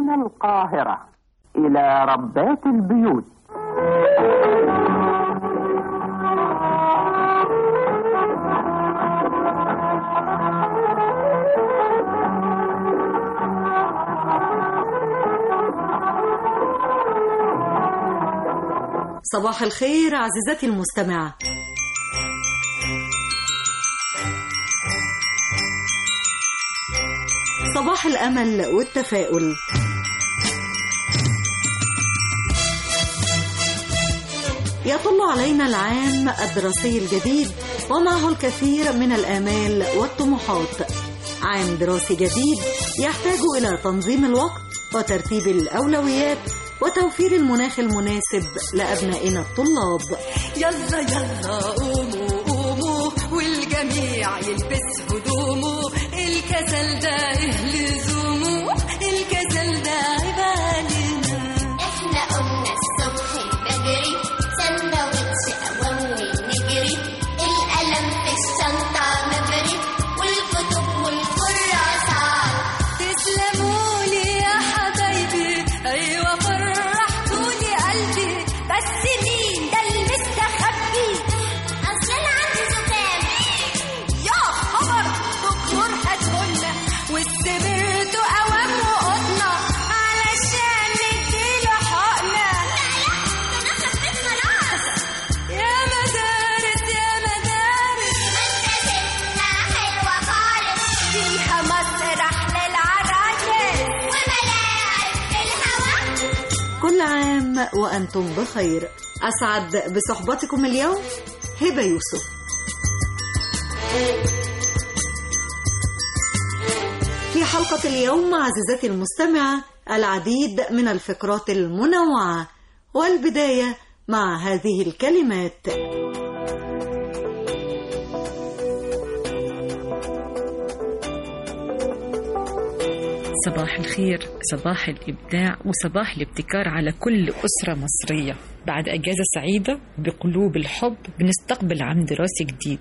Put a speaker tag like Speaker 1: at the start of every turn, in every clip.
Speaker 1: من القاهرة إلى ربات البيوت
Speaker 2: صباح الخير عزيزتي المستمعة صباح الأمل والتفاؤل يطل علينا العام الدراسي الجديد ومعه الكثير من الآمال والطموحات عام دراسي جديد يحتاج إلى تنظيم الوقت وترتيب الأولويات وتوفير المناخ المناسب لأبنائنا الطلاب
Speaker 3: يلا يلا قوموا قوموا والجميع يلبس هدومه الكسل ده إيه لزومه الكسل ده عبالنا
Speaker 4: احنا قمنا الصبح بدري سندوتش قوامي نجري القلم في الشنطة مبري والكتب والكراسات
Speaker 3: تسلموا لي يا حبايبي ايوه فرحتوني قلبي بس مين ده المستخبي
Speaker 4: اصل انا عندي زكام
Speaker 3: يا خبر دكتور هاتهولنا والسبرتو قوام وقطنا علشان نديله حقنا
Speaker 4: انا خفيت خلاص
Speaker 3: يا مدارس يا مدارس
Speaker 4: مدرستنا حلوة خالص
Speaker 3: فيها مسرح للعرايس
Speaker 4: وملاعب في الهوا
Speaker 2: كل عام وأنتم بخير أسعد بصحبتكم اليوم هبة يوسف في حلقة اليوم عزيزتي المستمعة العديد من الفقرات المنوعة والبداية مع هذه الكلمات
Speaker 5: صباح الخير صباح الإبداع وصباح الابتكار على كل أسرة مصرية بعد أجازة سعيدة بقلوب الحب بنستقبل عام دراسي جديد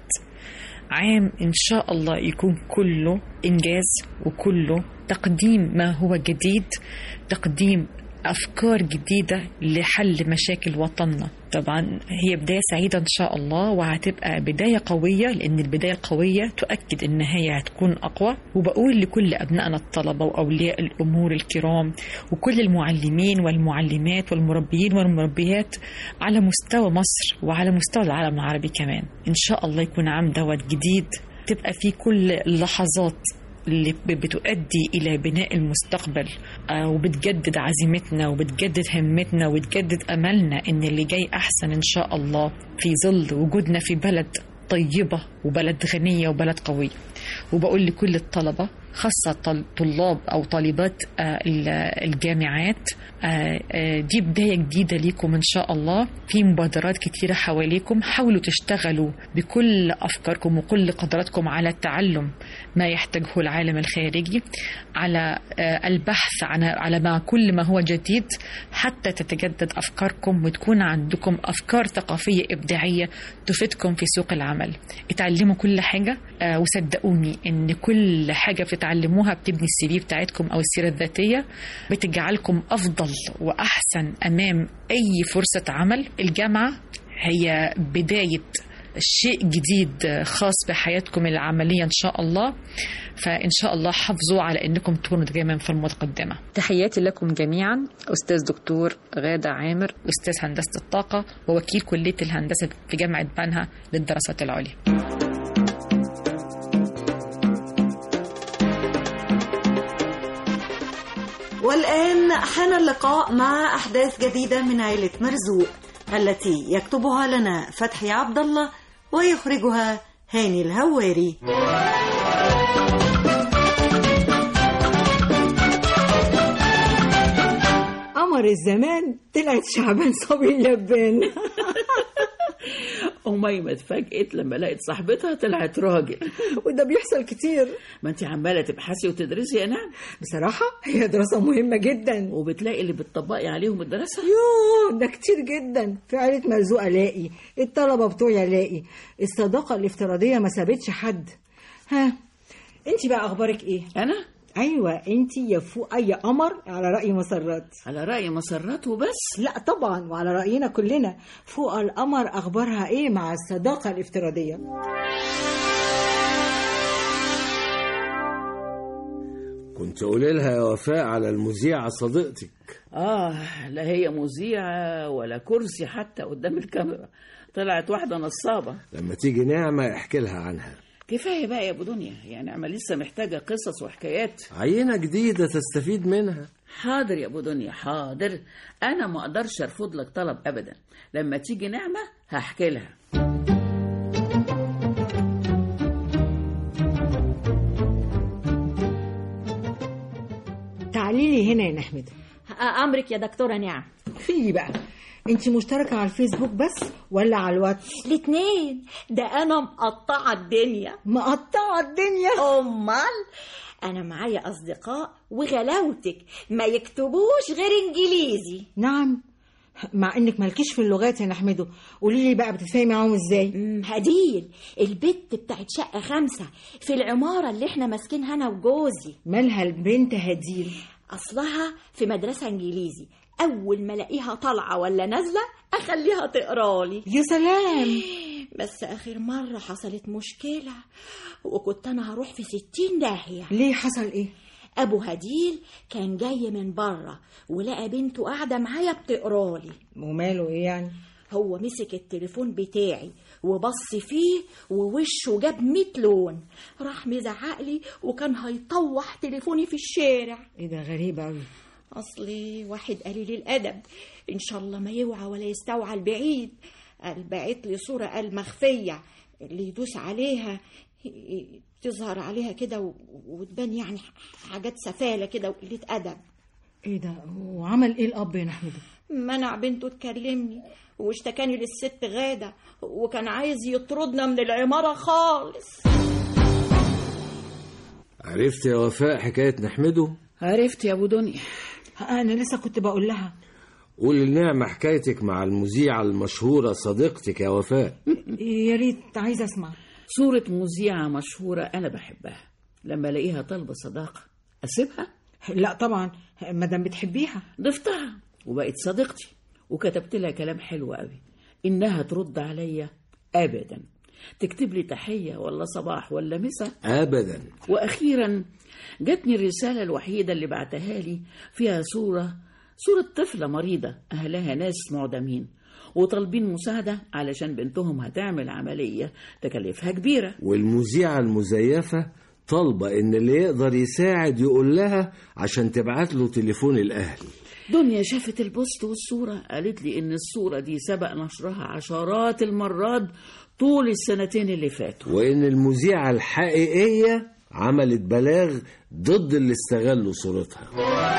Speaker 5: عام إن شاء الله يكون كله إنجاز وكله تقديم ما هو جديد تقديم أفكار جديدة لحل مشاكل وطننا طبعا هي بداية سعيدة إن شاء الله وهتبقى بداية قوية لأن البداية القوية تؤكد إن هي هتكون أقوى وبقول لكل أبنائنا الطلبة وأولياء الأمور الكرام وكل المعلمين والمعلمات والمربيين والمربيات على مستوى مصر وعلى مستوى العالم العربي كمان إن شاء الله يكون عام دوت جديد تبقى في كل اللحظات اللي ب- بتؤدي إلى بناء المستقبل آه، وبتجدد عزيمتنا وبتجدد همتنا وبتجدد أملنا إن اللي جاي أحسن إن شاء الله في ظل وجودنا في بلد طيبة وبلد غنية وبلد قوية وبقول لكل الطلبة خاصة طل- طلاب أو طالبات آه، ال- الجامعات آه، آه، دي بداية جديدة ليكم إن شاء الله في مبادرات كتيرة حواليكم حاولوا تشتغلوا بكل أفكاركم وكل قدراتكم على تعلم ما يحتاجه العالم الخارجي على آه، البحث عن على ما كل ما هو جديد حتى تتجدد أفكاركم وتكون عندكم أفكار ثقافية إبداعية تفيدكم في سوق العمل اتعلموا كل حاجة آه، وصدقوني إن كل حاجة بتتعلموها بتبني السي في بتاعتكم أو السيرة الذاتية بتجعلكم أفضل وأحسن أمام أي فرصة عمل الجامعة هي بداية شيء جديد خاص بحياتكم العملية إن شاء الله فإن شاء الله حافظوا على أنكم تكونوا دائما في المتقدمة تحياتي لكم جميعا أستاذ دكتور غادة عامر أستاذ هندسة الطاقة ووكيل كلية الهندسة في جامعة بنها للدراسات العليا
Speaker 2: والآن حان اللقاء مع أحداث جديدة من عائلة مرزوق التي يكتبها لنا فتحي عبد الله ويخرجها هاني الهواري
Speaker 6: قمر الزمان طلعت شعبان صبي اللبان
Speaker 7: أميمة اتفاجئت لما لقت صاحبتها طلعت راجل
Speaker 6: وده بيحصل كتير
Speaker 7: ما انت عمالة تبحثي وتدرسي يا نعم
Speaker 6: بصراحة هي دراسة مهمة جدا
Speaker 7: وبتلاقي اللي بتطبقي عليهم الدراسة
Speaker 6: يوه ده كتير جدا في عيلة مرزوق ألاقي الطلبة بتوعي ألاقي الصداقة الافتراضية ما سابتش حد ها انت بقى أخبارك إيه؟
Speaker 7: أنا
Speaker 6: ايوه انت يا فوق اي قمر على راي مسرات
Speaker 7: على رأي مسرات وبس
Speaker 6: لا طبعا وعلى راينا كلنا فوق القمر اخبارها ايه مع الصداقه الافتراضيه
Speaker 8: كنت قولي لها يا وفاء على المذيعة صديقتك
Speaker 7: آه لا هي مذيعة ولا كرسي حتى قدام الكاميرا طلعت واحدة نصابة
Speaker 8: لما تيجي نعمة احكي لها عنها
Speaker 7: كفاية بقى يا أبو دنيا يعني نعمة لسه محتاجة قصص وحكايات
Speaker 8: عينة جديدة تستفيد منها
Speaker 7: حاضر يا أبو دنيا حاضر أنا ما أقدرش أرفض لك طلب أبدا لما تيجي نعمة هحكي لها
Speaker 6: تعالي لي هنا يا نحمد
Speaker 9: امرك يا دكتوره نعم
Speaker 6: في بقى انت مشتركه على الفيسبوك بس ولا على الواتس
Speaker 9: الاتنين ده انا مقطعه الدنيا
Speaker 6: مقطعه الدنيا
Speaker 9: امال انا معايا اصدقاء وغلاوتك ما يكتبوش غير انجليزي
Speaker 6: نعم مع انك مالكيش في اللغات يا نحمده قولي لي بقى بتتفاهمي معاهم ازاي
Speaker 9: أمم، هديل البت بتاعت شقه خمسة في العماره اللي احنا ماسكينها انا وجوزي
Speaker 6: مالها البنت هديل
Speaker 9: اصلها في مدرسه انجليزي اول ما الاقيها طالعه ولا نازله اخليها تقرالي
Speaker 6: يا سلام
Speaker 9: بس اخر مره حصلت مشكله وكنت انا هروح في ستين داهيه
Speaker 6: ليه حصل ايه
Speaker 9: ابو هديل كان جاي من بره ولقى بنته قاعده معايا بتقرالي
Speaker 6: وماله ايه يعني
Speaker 9: هو مسك التليفون بتاعي وبص فيه ووشه جاب 100 لون راح مزعق لي وكان هيطوح تليفوني في الشارع
Speaker 6: ايه ده غريب قوي
Speaker 9: اصلي واحد قليل الادب ان شاء الله ما يوعى ولا يستوعى البعيد قال بعت لي صوره قال مخفيه اللي يدوس عليها تظهر عليها كده و- وتبان يعني حاجات سفاله كده وقله ادب
Speaker 6: ايه ده وعمل ايه الاب يا نحمده
Speaker 9: منع بنته تكلمني واشتكاني للست غادة وكان عايز يطردنا من العمارة خالص
Speaker 8: عرفت يا وفاء حكاية نحمده
Speaker 7: عرفت يا أبو دنيا
Speaker 6: انا لسه كنت بقول لها
Speaker 8: قول لنعمة حكايتك مع المذيعة المشهورة صديقتك يا وفاء
Speaker 6: يا ريت عايزه اسمع
Speaker 7: صورة مذيعة مشهورة أنا بحبها لما ألاقيها طالبة صداقة أسيبها
Speaker 6: لا طبعا مادام بتحبيها
Speaker 7: ضفتها وبقت صديقتي وكتبت لها كلام حلو قوي إنها ترد عليا أبدا تكتب لي تحية ولا صباح ولا مساء
Speaker 8: أبدا
Speaker 7: وأخيرا جاتني الرسالة الوحيدة اللي بعتها لي فيها صورة صورة طفلة مريضة أهلها ناس معدمين وطالبين مساعدة علشان بنتهم هتعمل عملية تكلفها كبيرة
Speaker 8: والمذيعة المزيفة طالبة إن اللي يقدر يساعد يقول لها عشان تبعت له تليفون الأهل
Speaker 7: دنيا شافت البوست والصورة قالت لي إن الصورة دي سبق نشرها عشرات المرات طول السنتين اللي فاتوا
Speaker 8: وإن المذيعة الحقيقية عملت بلاغ ضد اللي استغلوا صورتها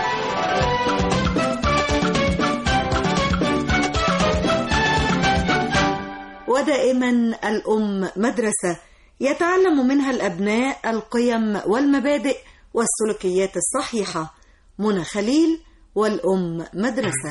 Speaker 2: ودائما الأم مدرسة يتعلم منها الأبناء القيم والمبادئ والسلوكيات الصحيحة منى خليل والأم مدرسة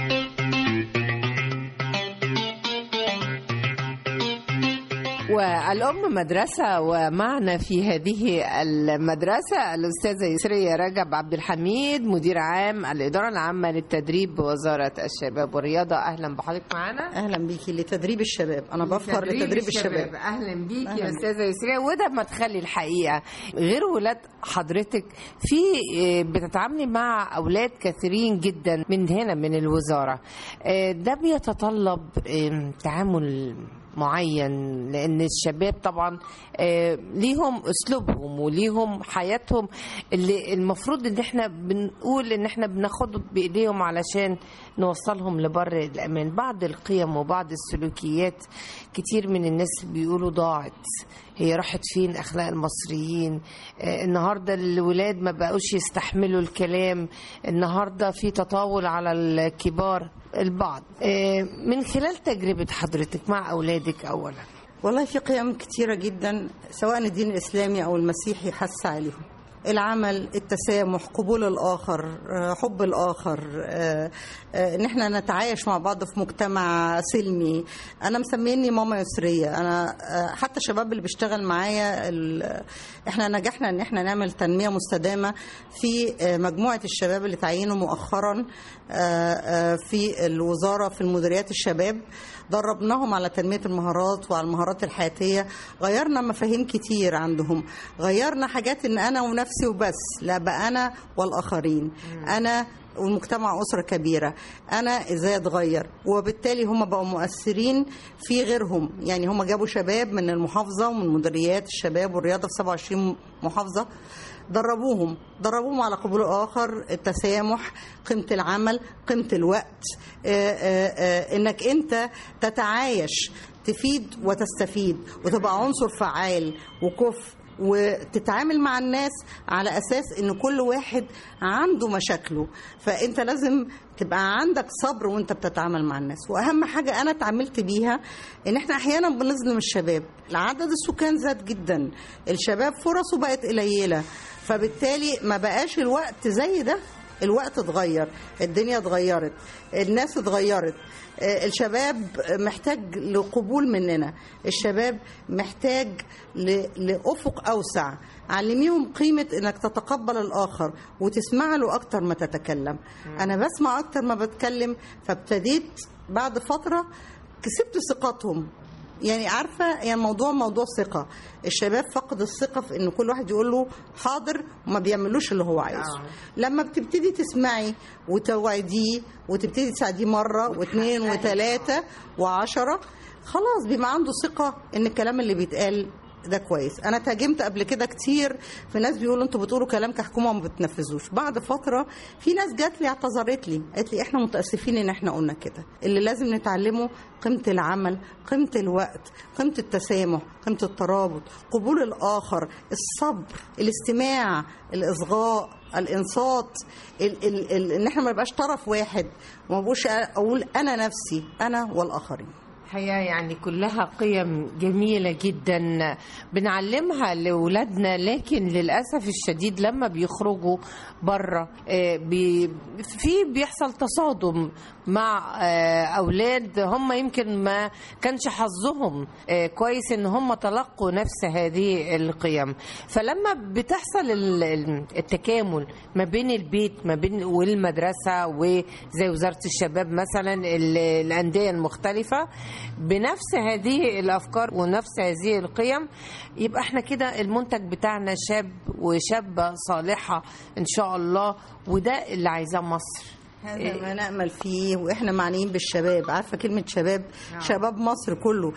Speaker 10: والأم مدرسة ومعنا في هذه المدرسة الأستاذة يسرية رجب عبد الحميد مدير عام الإدارة العامة للتدريب بوزارة الشباب والرياضة أهلا بحضرتك معنا
Speaker 11: اهلا بيكي لتدريب الشباب انا بفخر لتدريب الشباب
Speaker 10: اهلا بيكي
Speaker 11: أهلاً
Speaker 10: يا
Speaker 11: بيك.
Speaker 10: استاذه يسرا وده مدخلي الحقيقه غير ولاد حضرتك في آه، بتتعاملي مع اولاد كثيرين جدا من هنا من الوزاره آه، ده بيتطلب آه، تعامل معين لان الشباب طبعا آه، ليهم اسلوبهم وليهم حياتهم اللي المفروض ان احنا بنقول ان احنا بناخد بايديهم علشان نوصلهم لبر الامان بعض القيم وبعض السلوكيات كتير من الناس بيقولوا ضاعت هي راحت فين اخلاق المصريين آه، النهارده الولاد ما بقوش يستحملوا الكلام النهارده في تطاول على الكبار البعض آه، من خلال تجربه حضرتك مع اولادك اولا
Speaker 11: والله في قيم كتيرة جدا سواء الدين الإسلامي أو المسيحي حث عليهم العمل التسامح قبول الآخر آه، حب الآخر آه، آه، إن احنا نتعايش مع بعض في مجتمع سلمي أنا مسميني ماما يسرية أنا آه، حتى الشباب اللي بيشتغل معايا ال- احنا نجحنا إن احنا نعمل تنمية مستدامة في آه، مجموعة الشباب اللي تعينوا مؤخرا آه، آه، في الوزارة في المديريات الشباب دربناهم على تنمية المهارات وعلى المهارات الحياتية غيرنا مفاهيم كتير عندهم غيرنا حاجات ان انا ونفسي وبس لا بقى انا والاخرين انا والمجتمع أسرة كبيرة أنا إزاي أتغير وبالتالي هم بقوا مؤثرين في غيرهم يعني هم جابوا شباب من المحافظة ومن مديريات الشباب والرياضة في 27 محافظة دربوهم دربوهم على قبول الآخر التسامح قيمة العمل قيمة الوقت آه، آه، آه، إنك أنت تتعايش تفيد وتستفيد وتبقى عنصر فعال وكفء وتتعامل مع الناس على اساس ان كل واحد عنده مشاكله فانت لازم تبقى عندك صبر وانت بتتعامل مع الناس واهم حاجه انا اتعاملت بيها ان احنا احيانا بنظلم الشباب عدد السكان زاد جدا الشباب فرصه بقت قليله فبالتالي ما بقاش الوقت زي ده الوقت اتغير الدنيا اتغيرت الناس اتغيرت آه، الشباب محتاج لقبول مننا الشباب محتاج ل- لأفق أوسع علميهم قيمة انك تتقبل الآخر وتسمع له أكتر ما تتكلم أنا بسمع أكتر ما بتكلم فابتديت بعد فترة كسبت ثقتهم يعني عارفه يعني الموضوع موضوع ثقه الشباب فقد الثقه في ان كل واحد يقول له حاضر وما بيعملوش اللي هو عايزه
Speaker 10: آه.
Speaker 11: لما بتبتدي تسمعي وتوعديه وتبتدي تساعديه مره واثنين وثلاثه وعشره خلاص بيبقى عنده ثقه ان الكلام اللي بيتقال ده كويس انا تهاجمت قبل كده كتير في ناس بيقولوا انتوا بتقولوا كلام كحكومه وما بتنفذوش بعد فتره في ناس جات لي اعتذرت لي قالت لي احنا متاسفين ان احنا قلنا كده اللي لازم نتعلمه قيمه العمل قيمه الوقت قيمه التسامح قيمه الترابط قبول الاخر الصبر الاستماع الاصغاء الانصات ال ال ال ان احنا ما نبقاش طرف واحد وما بقولش اقول انا نفسي انا والاخرين
Speaker 10: الحقيقة يعني كلها قيم جميلة جدا بنعلمها لأولادنا لكن للأسف الشديد لما بيخرجوا بره آه، بي في بيحصل تصادم مع آه، أولاد هم يمكن ما كانش حظهم آه، كويس إن هم تلقوا نفس هذه القيم فلما بتحصل ال- ال- التكامل ما بين البيت ما بين والمدرسة وزي وزارة الشباب مثلا ال- الأندية المختلفة بنفس هذه الافكار ونفس هذه القيم يبقى احنا كده المنتج بتاعنا شاب وشابه صالحه ان شاء الله وده اللي عايزاه مصر
Speaker 11: هذا ما نأمل فيه واحنا معنيين بالشباب عارفه كلمه شباب شباب مصر كله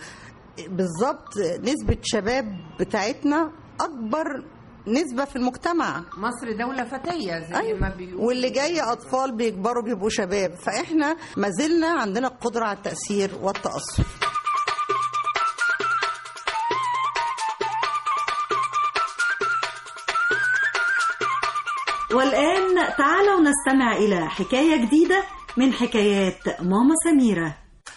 Speaker 11: بالظبط نسبه شباب بتاعتنا اكبر نسبه في المجتمع
Speaker 10: مصر دوله فتيه زي
Speaker 11: أيوة.
Speaker 10: ما بيقولوا
Speaker 11: واللي جاي اطفال بيكبروا بيبقوا شباب فاحنا ما زلنا عندنا القدره على التاثير والتاثر
Speaker 2: والآن تعالوا نستمع إلى حكاية جديدة من حكايات ماما سميرة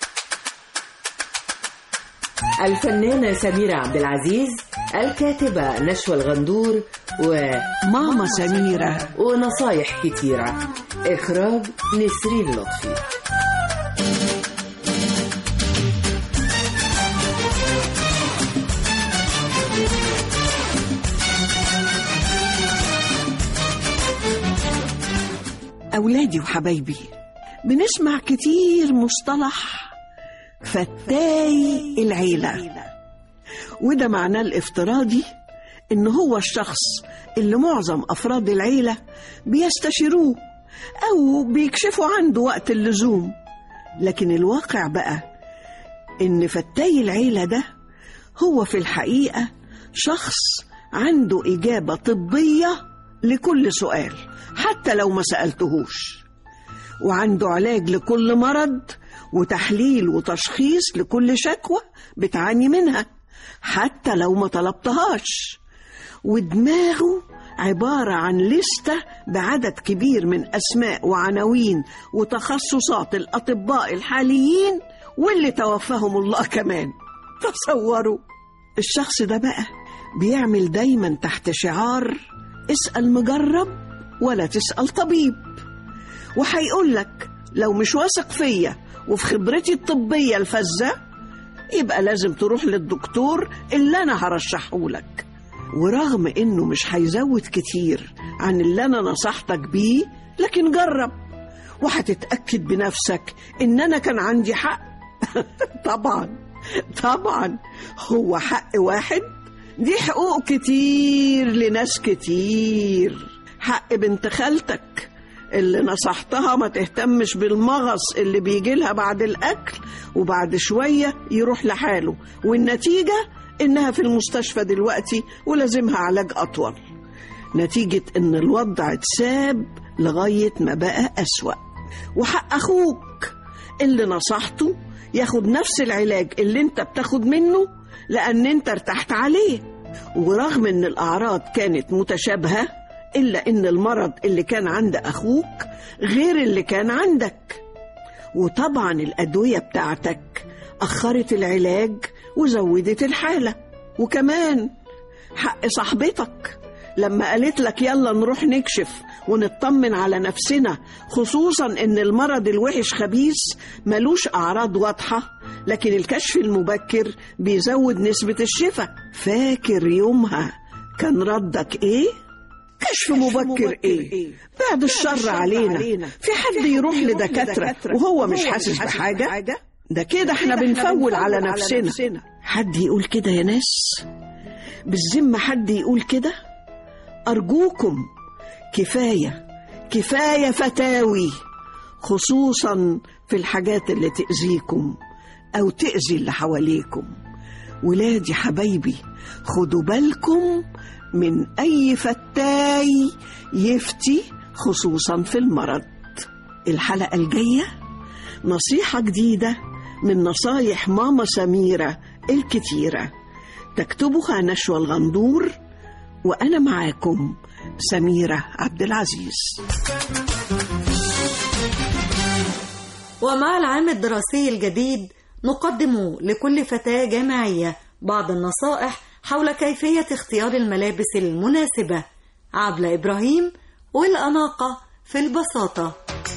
Speaker 12: الفنانة سميرة عبد العزيز الكاتبة نشوى الغندور وماما سميرة ونصايح كتيرة إخراج نسرين لطفي
Speaker 13: أولادي وحبايبي بنسمع كتير مصطلح فتاي العيلة وده معناه الافتراضي إن هو الشخص اللي معظم أفراد العيلة بيستشيروه أو بيكشفوا عنده وقت اللزوم لكن الواقع بقى إن فتاي العيلة ده هو في الحقيقة شخص عنده إجابة طبية لكل سؤال حتى لو ما سألتهوش وعنده علاج لكل مرض وتحليل وتشخيص لكل شكوى بتعاني منها حتى لو ما طلبتهاش ودماغه عبارة عن لستة بعدد كبير من أسماء وعناوين وتخصصات الأطباء الحاليين واللي توفاهم الله كمان تصوروا الشخص ده بقى بيعمل دايما تحت شعار اسأل مجرب ولا تسأل طبيب وهيقول لك لو مش واثق فيا وفي خبرتي الطبية الفذة يبقى لازم تروح للدكتور اللي أنا هرشحه لك ورغم إنه مش هيزود كتير عن اللي أنا نصحتك بيه لكن جرب وهتتأكد بنفسك إن أنا كان عندي حق طبعا طبعا هو حق واحد دي حقوق كتير لناس كتير حق بنت خالتك اللي نصحتها ما تهتمش بالمغص اللي بيجي لها بعد الأكل وبعد شوية يروح لحاله والنتيجة إنها في المستشفى دلوقتي ولازمها علاج أطول نتيجة إن الوضع اتساب لغاية ما بقى أسوأ وحق أخوك اللي نصحته ياخد نفس العلاج اللي انت بتاخد منه لأن انت ارتحت عليه ورغم ان الأعراض كانت متشابهة إلا إن المرض اللي كان عند أخوك غير اللي كان عندك وطبعا الأدوية بتاعتك أخرت العلاج وزودت الحالة وكمان حق صاحبتك لما قالت لك يلا نروح نكشف ونطمن على نفسنا خصوصا ان المرض الوحش خبيث ملوش اعراض واضحه لكن الكشف المبكر بيزود نسبه الشفاء فاكر يومها كان ردك ايه كشف مبكر ايه بعد الشر علينا في حد يروح لدكاتره وهو مش حاسس بحاجه ده كده احنا بنفول على نفسنا حد يقول كده يا ناس بالذمه حد يقول كده أرجوكم كفاية كفاية فتاوي خصوصا في الحاجات اللي تأذيكم أو تأذي اللي حواليكم ولادي حبايبي خدوا بالكم من أي فتاي يفتي خصوصا في المرض الحلقة الجاية نصيحة جديدة من نصايح ماما سميرة الكتيرة تكتبها نشوى الغندور وأنا معاكم سميرة عبد العزيز
Speaker 2: ومع العام الدراسي الجديد نقدم لكل فتاة جامعية بعض النصائح حول كيفية اختيار الملابس المناسبة عبلة إبراهيم والأناقة في البساطة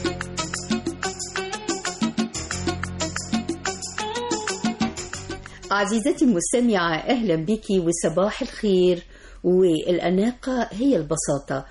Speaker 14: عزيزتي المستمعة أهلا بك وصباح الخير والأناقة هي البساطة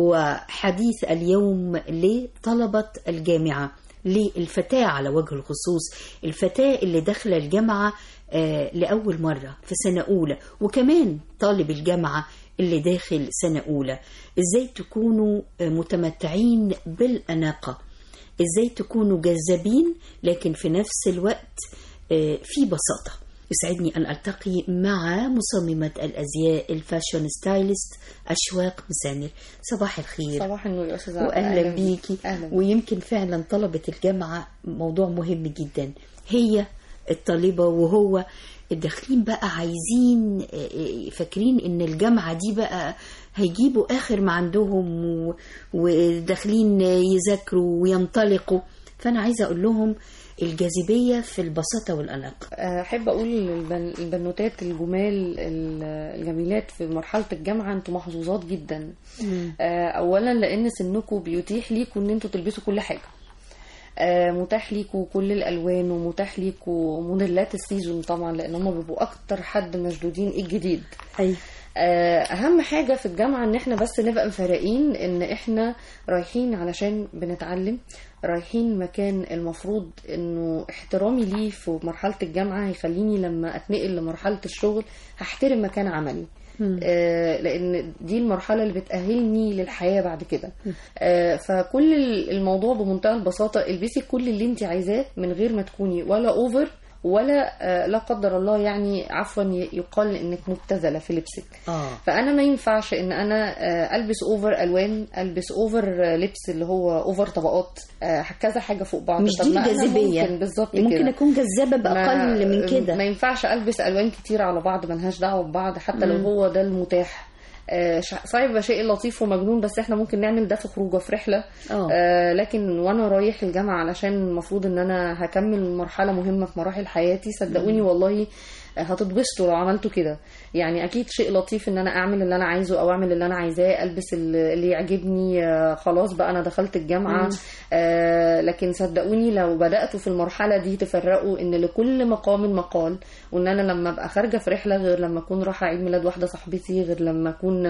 Speaker 14: وحديث اليوم لطلبة الجامعة للفتاة على وجه الخصوص الفتاة اللي داخلة الجامعة آه، لأول مرة في سنة أولى وكمان طالب الجامعة اللي داخل سنة أولى إزاي تكونوا آه، متمتعين بالأناقة إزاي تكونوا جذابين لكن في نفس الوقت آه، في بساطة يسعدني أن ألتقي مع مصممة الأزياء الفاشون ستايلست أشواق مسامر صباح الخير
Speaker 15: صباح النور يا أستاذة عبلة.
Speaker 14: وأهلا
Speaker 15: أهلا
Speaker 14: بيكي
Speaker 15: أهلا بيكي.
Speaker 14: ويمكن فعلا طلبة الجامعة موضوع مهم جدا هي الطالبة وهو الداخلين بقى عايزين آه، آه، فاكرين ان الجامعة دي بقى هيجيبوا اخر ما عندهم و- وداخلين يذاكروا وينطلقوا فانا عايزة اقول لهم الجاذبية في البساطة والأناقة
Speaker 15: احب اقول للبن- البنوتات الجمال ال- الجميلات في مرحله الجامعه انتوا محظوظات جدا آه، اولا لان سنكم بيتيح ليكم ان انتوا تلبسوا كل حاجه آه، متاح ليكوا كل الالوان ومتاح ليكوا موديلات السيزون طبعا لان هم بيبقوا اكتر حد مشدودين ايه الجديد
Speaker 14: أيوة.
Speaker 15: آه، اهم حاجه في الجامعه ان احنا بس نبقى مفرقين ان احنا رايحين علشان بنتعلم رايحين مكان المفروض انه احترامي ليه في مرحله الجامعه هيخليني لما اتنقل لمرحله الشغل هحترم مكان عملي آه، لان دي المرحله اللي بتاهلني للحياه بعد كده آه، فكل الموضوع بمنتهى البساطه البسي كل اللي انت عايزاه من غير ما تكوني ولا اوفر ولا آه، لا قدر الله يعني عفوا ي- يقال انك مبتذله في لبسك
Speaker 14: اه
Speaker 15: فانا ما ينفعش ان انا آه، البس اوفر الوان البس اوفر آه، لبس اللي هو اوفر طبقات آه، كذا حاجه فوق بعض
Speaker 14: مش
Speaker 15: طب
Speaker 14: دي
Speaker 15: ما أنا
Speaker 14: الجاذبية
Speaker 15: ممكن بالظبط
Speaker 14: ممكن
Speaker 15: كده.
Speaker 14: أكون جذابة بأقل
Speaker 15: ما-
Speaker 14: من كده
Speaker 15: ما ينفعش البس الوان كتير على بعض ملهاش دعوه ببعض حتى لو
Speaker 14: مم.
Speaker 15: هو ده المتاح آه، شع- صعب يبقى شيء لطيف ومجنون بس احنا ممكن نعمل ده في خروجه في رحله
Speaker 14: اه
Speaker 15: آه لكن وانا رايح الجامعه علشان المفروض ان انا هكمل مرحله مهمه في مراحل حياتي صدقوني والله هتتبسطوا لو عملتوا كده يعني اكيد شيء لطيف ان انا اعمل اللي انا عايزه او اعمل اللي انا عايزاه البس اللي اللي يعجبني آه، خلاص بقى انا دخلت الجامعه
Speaker 14: مم.
Speaker 15: آه لكن صدقوني لو بداتوا في المرحله دي تفرقوا ان لكل مقام مقال وان انا لما ابقى خارجه في رحله غير لما اكون رايحه عيد ميلاد واحده صاحبتي غير لما اكون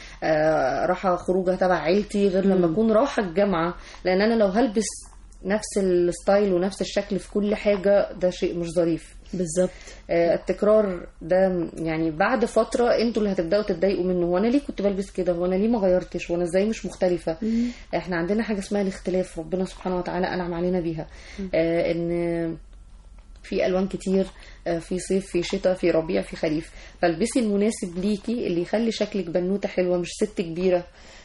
Speaker 15: آه رايحه خروجه تبع عيلتي غير لما
Speaker 14: مم.
Speaker 15: اكون رايحه الجامعه لان انا لو هلبس نفس الستايل ونفس الشكل في كل حاجه ده شيء مش ظريف
Speaker 14: بالظبط
Speaker 15: آه، التكرار ده يعني بعد فتره انتوا اللي هتبداوا تتضايقوا منه هو انا ليه كنت بلبس كده هو انا ليه ما غيرتش وانا ازاي مش مختلفه احنا عندنا حاجه اسمها الاختلاف ربنا سبحانه وتعالى انعم علينا بيها آه ان في الوان كتير آه، في صيف في شتاء في ربيع في خريف فالبسي المناسب ليكي اللي يخلي شكلك بنوته حلوه مش ست كبيره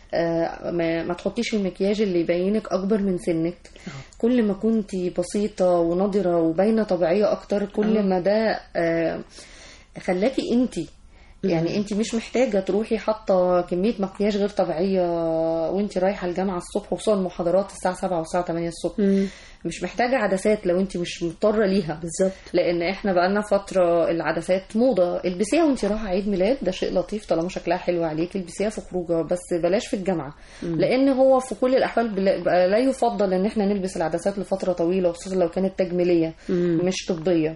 Speaker 15: آه، ما, ما تحطيش المكياج اللي يبينك اكبر من سنك كل ما كنتي بسيطه ونضره وباينه طبيعيه اكتر كل
Speaker 14: آه.
Speaker 15: ما ده آه، خلاكي انتي يعني انت مش محتاجه تروحي حاطه كميه مكياج غير طبيعيه وانت رايحه الجامعه الصبح وخصوصا المحاضرات الساعه 7 والساعه 8 الصبح مش محتاجه عدسات لو انت مش مضطره ليها
Speaker 14: بالظبط
Speaker 15: لان احنا بقالنا فتره العدسات موضه البسيها وانت رايحه عيد ميلاد ده شيء لطيف طالما شكلها حلو عليك البسيها في خروجه بس بلاش في الجامعه
Speaker 14: مم.
Speaker 15: لان هو في كل الاحوال بلا- بقى لا يفضل ان احنا نلبس العدسات لفتره طويله وخصوصا لو كانت تجميليه
Speaker 14: مم.
Speaker 15: مش طبيه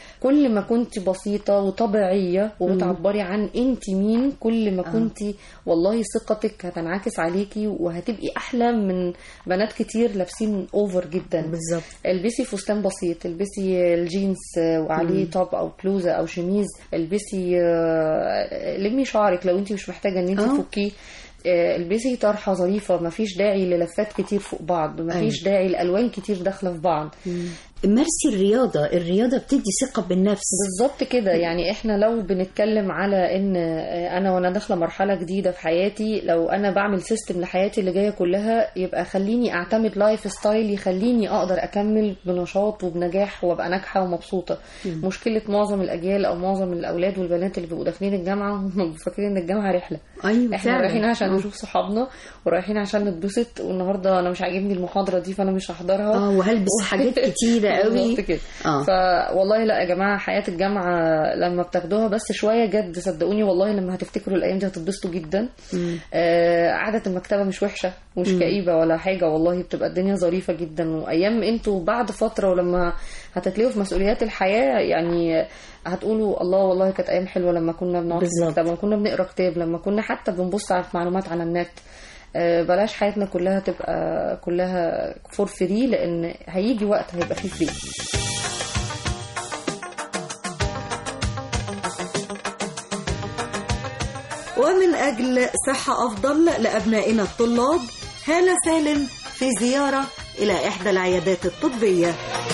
Speaker 15: كل ما كنت بسيطة وطبيعية وبتعبري عن انت مين كل ما
Speaker 14: آه.
Speaker 15: كنت والله ثقتك هتنعكس عليكي وهتبقي احلى من بنات كتير لابسين اوفر جدا
Speaker 14: بالظبط
Speaker 15: البسي فستان بسيط البسي الجينز آه، وعليه
Speaker 14: مم.
Speaker 15: توب او بلوزة او شميز البسي آه، لمي شعرك لو انت مش محتاجة ان انت
Speaker 14: آه.
Speaker 15: تفكيه آه، البسي طرحة ظريفة مفيش داعي للفات كتير فوق بعض مفيش
Speaker 14: أيوة.
Speaker 15: داعي لألوان كتير داخلة في بعض
Speaker 14: مارسي الرياضة الرياضة بتدي ثقة بالنفس
Speaker 15: بالظبط كده يعني احنا لو بنتكلم على ان انا وانا داخله مرحله جديده في حياتي لو انا بعمل سيستم لحياتي اللي جايه كلها يبقى خليني اعتمد لايف ستايل يخليني اقدر اكمل بنشاط وبنجاح وابقى ناجحه ومبسوطه
Speaker 14: مم.
Speaker 15: مشكله معظم الاجيال او معظم الاولاد والبنات اللي بيبقوا داخلين الجامعه هم فاكرين ان الجامعه رحله
Speaker 14: ايوه
Speaker 15: احنا
Speaker 14: فعلا.
Speaker 15: رايحين عشان
Speaker 14: آه.
Speaker 15: نشوف صحابنا ورايحين عشان نتبسط والنهارده انا مش عاجبني المحاضره دي فانا مش هحضرها
Speaker 14: اه وهلبس حاجات كتيرة قوي
Speaker 15: بالظبط كده
Speaker 14: اه
Speaker 15: فوالله لا يا جماعه حياه الجامعه لما بتاخدوها بس شويه جد صدقوني والله لما هتفتكروا الايام دي هتتبسطوا جدا
Speaker 14: مم.
Speaker 15: آه قعده المكتبه مش وحشه مش
Speaker 14: مم.
Speaker 15: كئيبه ولا حاجه والله بتبقى الدنيا ظريفه جدا وايام انتوا بعد فتره ولما هتتلقوا في مسؤوليات الحياه يعني هتقولوا الله والله كانت ايام حلوه لما كنا بنقعد في
Speaker 14: بالظبط.
Speaker 15: المكتبه لما كنا بنقرا كتاب لما كنا حتى بنبص على معلومات على النت آه، بلاش حياتنا كلها تبقى كلها فور فري لان هيجي وقت هيبقى فيه فري
Speaker 2: ومن أجل صحة أفضل لأبنائنا الطلاب هالة سالم في زيارة إلى إحدى العيادات الطبية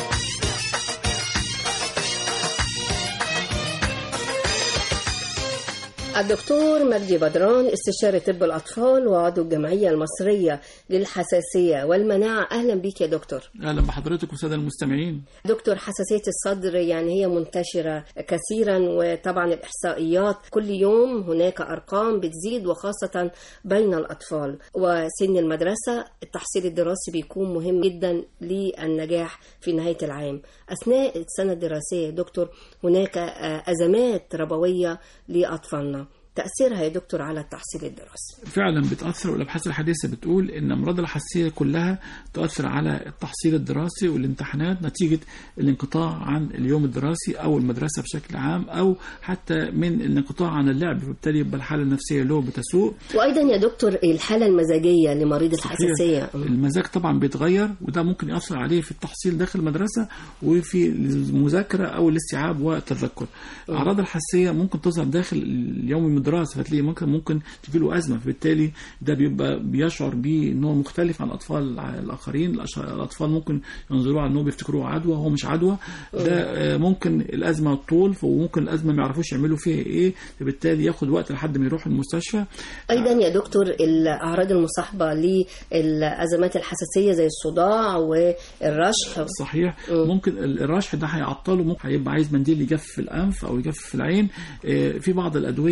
Speaker 16: الدكتور مجدي بدران استشاري طب الأطفال وعضو الجمعية المصرية للحساسية والمناعة أهلا بك يا دكتور
Speaker 17: اهلا بحضرتك والساده المستمعين
Speaker 16: دكتور حساسية الصدر يعني هي منتشرة كثيرا وطبعا الإحصائيات كل يوم هناك أرقام بتزيد وخاصة بين الأطفال وسن المدرسة التحصيل الدراسي بيكون مهم جدا للنجاح في نهاية العام أثناء السنة الدراسية يا دكتور هناك آه، أزمات ربوية لأطفالنا تأثيرها يا دكتور على التحصيل الدراسي
Speaker 17: فعلا بتاثر والابحاث الحديثه بتقول ان الامراض الحساسيه كلها تؤثر على التحصيل الدراسي والامتحانات نتيجه الانقطاع عن اليوم الدراسي او المدرسه بشكل عام او حتى من الانقطاع عن اللعب فبالتالي يبقى الحاله النفسيه له بتسوء
Speaker 16: وأيضا يا دكتور الحالة المزاجية لمريض الحساسية
Speaker 17: صحيح. المزاج طبعا بيتغير وده ممكن يأثر عليه في التحصيل داخل المدرسة وفي المذاكرة أو الاستيعاب والتذكر. أعراض الحساسية ممكن تظهر داخل اليوم من الدراسة فتلاقي ممكن ممكن تجي له أزمة فبالتالي ده بيبقى بيشعر بيه إن هو مختلف عن الأطفال الآخرين الأش- الأطفال ممكن ينظروا على إنه بيفتكروه عدوى هو مش عدوى ده آه، ممكن الأزمة تطول وممكن الأزمة ما يعرفوش يعملوا فيها إيه فبالتالي ياخد وقت لحد ما يروح المستشفى
Speaker 16: أيضا يا دكتور الأعراض المصاحبة للأزمات الحساسية زي الصداع والرشح
Speaker 17: صحيح ممكن ال- الرشح ده هيعطله ممكن هيبقى عايز منديل يجفف الانف او يجفف العين آه، في بعض الادويه ب-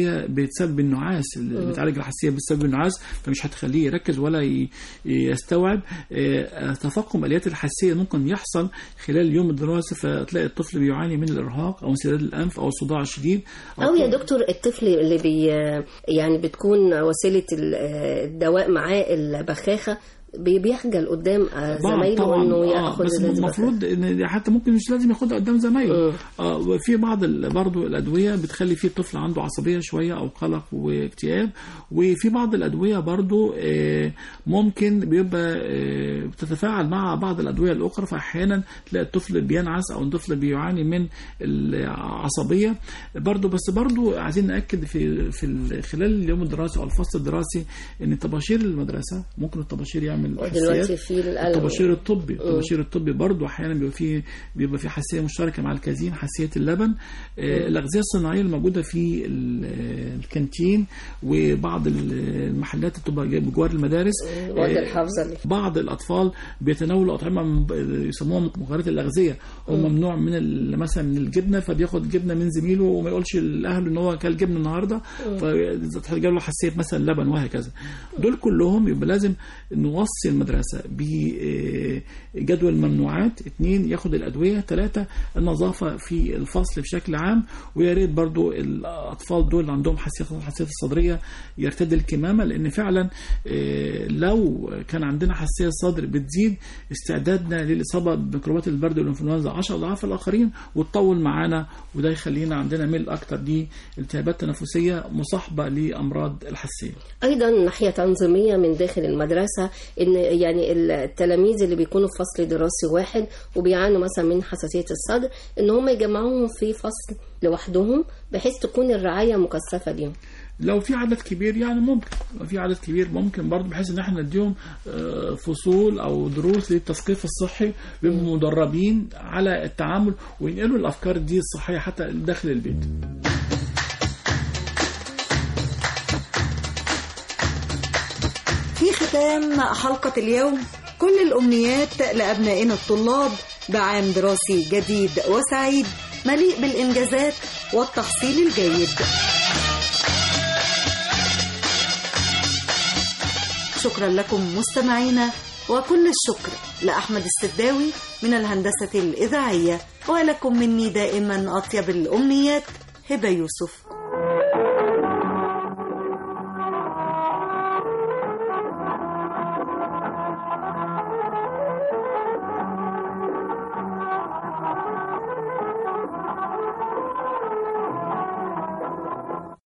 Speaker 17: بسبب النعاس اللي
Speaker 16: مم.
Speaker 17: بتعالج الحساسيه بسبب النعاس فمش هتخليه يركز ولا ي- يستوعب آه، تفاقم اليات الحساسيه ممكن يحصل خلال يوم الدراسه فتلاقي الطفل بيعاني من الارهاق او انسداد الانف او صداع شديد
Speaker 16: أو يا دكتور الطفل اللي بي يعني بتكون وسيلة ال- الدواء معاه البخاخة بي- بيخجل قدام آه،
Speaker 17: طبعاً-
Speaker 16: زمايله
Speaker 17: طبعاً،
Speaker 16: انه
Speaker 17: آه
Speaker 16: ياخد
Speaker 17: بس
Speaker 16: البخاخة.
Speaker 17: المفروض ان حتى ممكن مش لازم ياخدها قدام زمايله اه وفي بعض ال- برضو الادويه بتخلي فيه الطفل عنده عصبيه شويه او قلق واكتئاب وفي بعض الادويه برضو آه، ممكن بيبقى آه، بتتفاعل مع بعض الادويه الاخرى فاحيانا تلاقي الطفل بينعس او الطفل بيعاني من العصبيه برضو بس برضو عايزين ناكد في في ال- خلال اليوم الدراسي او الفصل الدراسي ان طباشير المدرسه ممكن الطباشير يعمل
Speaker 16: ودلوقتي
Speaker 17: حساسيات
Speaker 16: في القلق.
Speaker 17: الطباشير الطبي
Speaker 16: مم.
Speaker 17: الطباشير الطبي برضه احيانا بيبقى فيه بيبقى في حساسيه مشتركه مع الكازين حساسيه اللبن آه، الاغذيه الصناعيه الموجوده في ال- آه، الكانتين وبعض ال- المحلات اللي بتبقى جاية بجوار المدارس
Speaker 16: مواد
Speaker 17: آه،
Speaker 16: الحافظة اللي
Speaker 17: بعض الاطفال بيتناولوا اطعمه من- يسموها مغيرات الاغذيه هو
Speaker 16: مم.
Speaker 17: ممنوع من ال- مثلا من الجبنه فبياخد جبنه من زميله وما يقولش لاهله ان هو كل جبنه النهارده
Speaker 16: مم.
Speaker 17: فجاب له حساسيه مثلا لبن وهكذا دول كلهم يبقى لازم نوصي المدرسه بجدول الممنوعات اثنين ياخد الادويه ثلاثه النظافه في الفصل بشكل عام ويا ريت برضو الاطفال دول اللي عندهم حساسيه الحساسيه الصدريه يرتدي الكمامه لان فعلا آه، لو كان عندنا حساسيه صدر بتزيد استعدادنا للاصابه بميكروبات البرد والانفلونزا 10 اضعاف الاخرين وتطول معانا وده يخلينا عندنا ميل اكتر دي التهابات تنفسيه مصاحبه لامراض الحساسيه
Speaker 16: ايضا ناحيه تنظيميه من داخل المدرسه ان يعني التلاميذ اللي بيكونوا في فصل دراسي واحد وبيعانوا مثلا من حساسيه الصدر ان هم يجمعوهم في فصل لوحدهم بحيث تكون الرعايه مكثفه ليهم
Speaker 17: لو في عدد كبير يعني ممكن لو في عدد كبير ممكن برضه بحيث ان احنا نديهم آه، فصول او دروس للتثقيف الصحي بيبقوا مدربين على التعامل وينقلوا الافكار دي الصحيه حتى داخل البيت
Speaker 2: في ختام حلقة اليوم كل الأمنيات لأبنائنا الطلاب بعام دراسي جديد وسعيد مليء بالإنجازات والتحصيل الجيد شكرا لكم مستمعينا وكل الشكر لأحمد السداوي من الهندسة الإذاعية ولكم مني دائما أطيب الأمنيات هبة يوسف